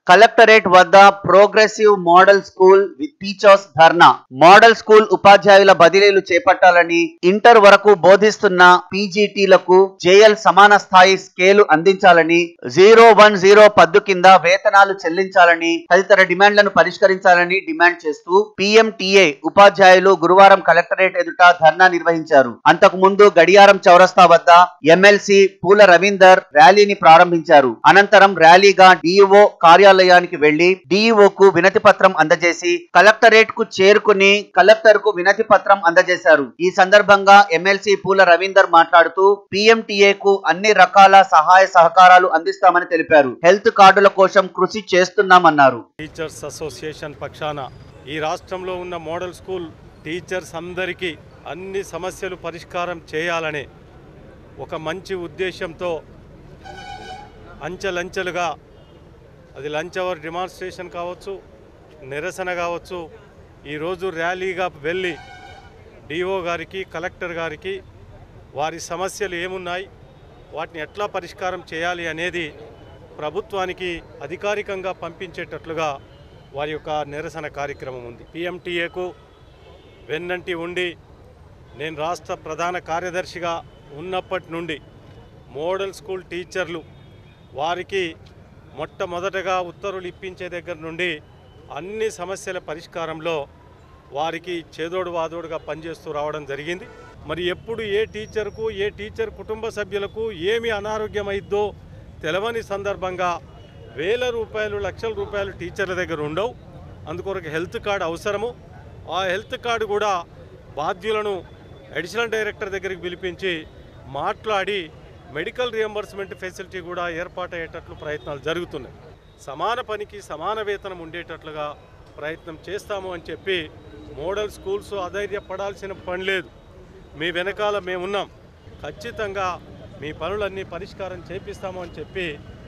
collectorate వద్ద progressive model school with teachers dharna model school ఉపాధ్యాయుల బదిలీలు చేపట్టాలని ఇంటర్ వరకు బోధిస్తున్న పీజీటీలకు జేఎల్ సమాన స్థాయి స్కేలు అందించాలని జీరో వన్ జీరో పద్దు కింద వేతనాలు చెల్లించాలని తదితర డిమాండ్లను పరిష్కరించాలని డిమాండ్ చేస్తూ పీఎంటీఏ ఉపాధ్యాయులు గురువారం కలెక్టరేట్ ఎదుట ధర్నా నిర్వహించారు అంతకు ముందు గడియారం చౌరస్తా వద్ద ఎమ్మెల్సీ పూల రవీందర్ ర్యాలీని ప్రారంభించారు అనంతరం ర్యాలీగా డిఈఓ కార్యాలయానికి వెళ్లి డిఈఓకు వినతి పత్రం అందజేసి కలెక్టరేట్ కు చేరుకుని కలెక్టర్ కు వినతి పత్రం అందజేశారు ఈ సందర్భంగా ఎమ్మెల్సీ పూల రవీందర్ మాట్లాడుతూ పీఎంటీఏ కు అన్ని రకాల సహాయ సహకారాలు అందిస్తామని తెలిపారు హెల్త్ కార్డుల కోసం కృషి చేస్తున్నామన్నారు టీచర్స్ అసోసియేషన్ పక్షాన ఈ రాష్ట్రంలో ఉన్న మోడల్ స్కూల్ టీచర్స్ అందరికీ అన్ని సమస్యలు పరిష్కారం చేయాలనే ఒక మంచి ఉద్దేశంతో అంచెలంచెలుగా అది లంచ్ అవర్ డిమాన్స్ట్రేషన్ కావచ్చు నిరసన కావచ్చు ఈరోజు ర్యాలీగా వెళ్ళి డిఓ గారికి కలెక్టర్ గారికి వారి సమస్యలు ఏమున్నాయి వాటిని ఎట్లా పరిష్కారం చేయాలి అనేది ప్రభుత్వానికి అధికారికంగా పంపించేటట్లుగా వారి యొక్క నిరసన కార్యక్రమం ఉంది పిఎంటీఏకు వెన్నంటి ఉండి నేను రాష్ట్ర ప్రధాన కార్యదర్శిగా ఉన్నప్పటి నుండి మోడల్ స్కూల్ టీచర్లు వారికి మొట్టమొదటగా ఉత్తర్వులు ఇప్పించే దగ్గర నుండి అన్ని సమస్యల పరిష్కారంలో వారికి చేదోడు వాదోడుగా పనిచేస్తూ రావడం జరిగింది మరి ఎప్పుడు ఏ టీచర్కు ఏ టీచర్ కుటుంబ సభ్యులకు ఏమి అనారోగ్యం అయిద్దో తెలవని సందర్భంగా వేల రూపాయలు లక్షల రూపాయలు టీచర్ల దగ్గర ఉండవు అందుకొరకు హెల్త్ కార్డు అవసరము ఆ హెల్త్ కార్డు కూడా బాధ్యులను అడిషనల్ డైరెక్టర్ దగ్గరికి పిలిపించి మాట్లాడి మెడికల్ రియంబర్స్మెంట్ ఫెసిలిటీ కూడా ఏర్పాటయ్యేటట్లు ప్రయత్నాలు జరుగుతున్నాయి సమాన పనికి సమాన వేతనం ఉండేటట్లుగా ప్రయత్నం చేస్తాము అని చెప్పి మోడల్ స్కూల్స్ అధైర్యపడాల్సిన పని లేదు మీ వెనకాల మేమున్నాం ఖచ్చితంగా మీ పనులన్నీ పరిష్కారం చేపిస్తాము అని చెప్పి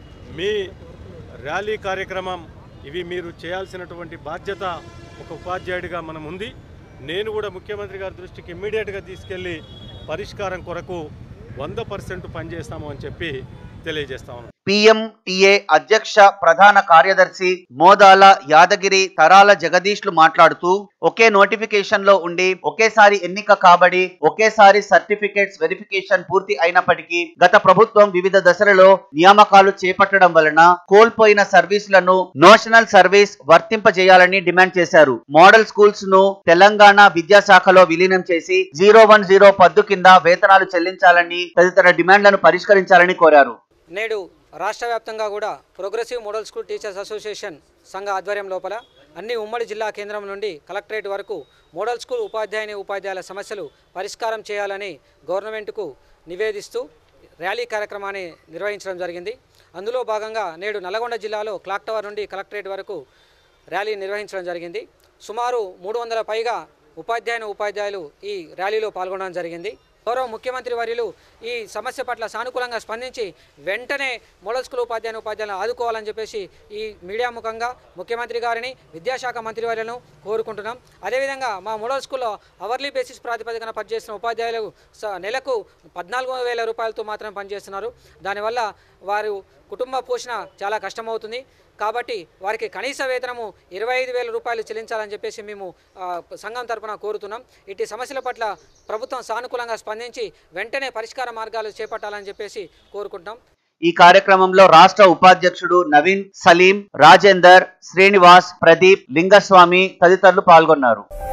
మీ ర్యాలీ కార్యక్రమం ఇవి మీరు చేయాల్సినటువంటి బాధ్యత ఒక ఉపాధ్యాయుడిగా మనం ఉంది నేను కూడా ముఖ్యమంత్రి గారి దృష్టికి ఇమ్మీడియట్గా తీసుకెళ్ళి పరిష్కారం కొరకు వంద పర్సెంట్ పనిచేస్తాము అని చెప్పి తెలియజేస్తాము పిఎంటిఏ అధ్యక్ష ప్రధాన కార్యదర్శి మోదాల యాదగిరి తరాల జగదీష్లు మాట్లాడుతూ ఒకే నోటిఫికేషన్ లో ఉండి ఒకేసారి ఎన్నిక కాబడి ఒకేసారి సర్టిఫికేట్స్ వెరిఫికేషన్ పూర్తి అయినప్పటికీ గత ప్రభుత్వం వివిధ దశలలో నియామకాలు చేపట్టడం వలన కోల్పోయిన సర్వీసులను నోషనల్ సర్వీస్ వర్తింపజేయాలని డిమాండ్ చేశారు మోడల్ స్కూల్స్ ను తెలంగాణ విద్యాశాఖలో విలీనం చేసి జీరో వన్ జీరో పద్దు కింద వేతనాలు చెల్లించాలని తదితర డిమాండ్లను పరిష్కరించాలని కోరారు నేడు రాష్ట్ర వ్యాప్తంగా కూడా progressive model school teachers association సంఘ ఆధ్వర్యం లోపల అన్ని ఉమ్మడి జిల్లా కేంద్రం నుండి కలెక్టరేట్ వరకు మోడల్ స్కూల్ ఉపాధ్యాయుని ఉపాధ్యాయుల సమస్యలు పరిష్కారం చేయాలని గవర్నమెంట్కు నివేదిస్తూ ర్యాలీ కార్యక్రమాన్ని నిర్వహించడం జరిగింది అందులో భాగంగా నేడు నల్గొండ జిల్లాలో క్లాక్ టవర్ నుండి కలెక్టరేట్ వరకు ర్యాలీ నిర్వహించడం జరిగింది సుమారు మూడు వందల పైగా ఉపాధ్యాయుని ఉపాధ్యాయులు ఈ ర్యాలీలో పాల్గొనడం జరిగింది గౌరవ ముఖ్యమంత్రి వర్యులు ఈ సమస్య పట్ల సానుకూలంగా స్పందించి వెంటనే మోడల్ స్కూల్ ఉపాధ్యాయుని ఉపాధ్యాయులను ఆదుకోవాలని చెప్పేసి ఈ మీడియా ముఖంగా ముఖ్యమంత్రి గారిని విద్యాశాఖ మంత్రి వర్యులను కోరుకుంటున్నాం అదేవిధంగా మా మోడల్ స్కూల్లో అవర్లీ బేసిస్ ప్రాతిపదికన పనిచేస్తున్న ఉపాధ్యాయులు స- నెలకు పద్నాలుగు వేల రూపాయలతో మాత్రమే పనిచేస్తున్నారు దానివల్ల వారు కుటుంబ పోషణ చాలా కష్టమవుతుంది కాబట్టి వారికి కనీస వేతనము ఇరవై ఐదు వేల రూపాయలు చెల్లించాలని చెప్పేసి మేము ఆ, సంఘం తరపున కోరుతున్నాం ఇట్టి సమస్యల పట్ల ప్రభుత్వం సానుకూలంగా స్పందించి వెంటనే పరిష్కార మార్గాలు చేపట్టాలని చెప్పేసి కోరుకుంటున్నాం ఈ కార్యక్రమంలో రాష్ట్ర ఉపాధ్యక్షుడు నవీన్ సలీం రాజేందర్ శ్రీనివాస్ ప్రదీప్ లింగస్వామి తదితరులు పాల్గొన్నారు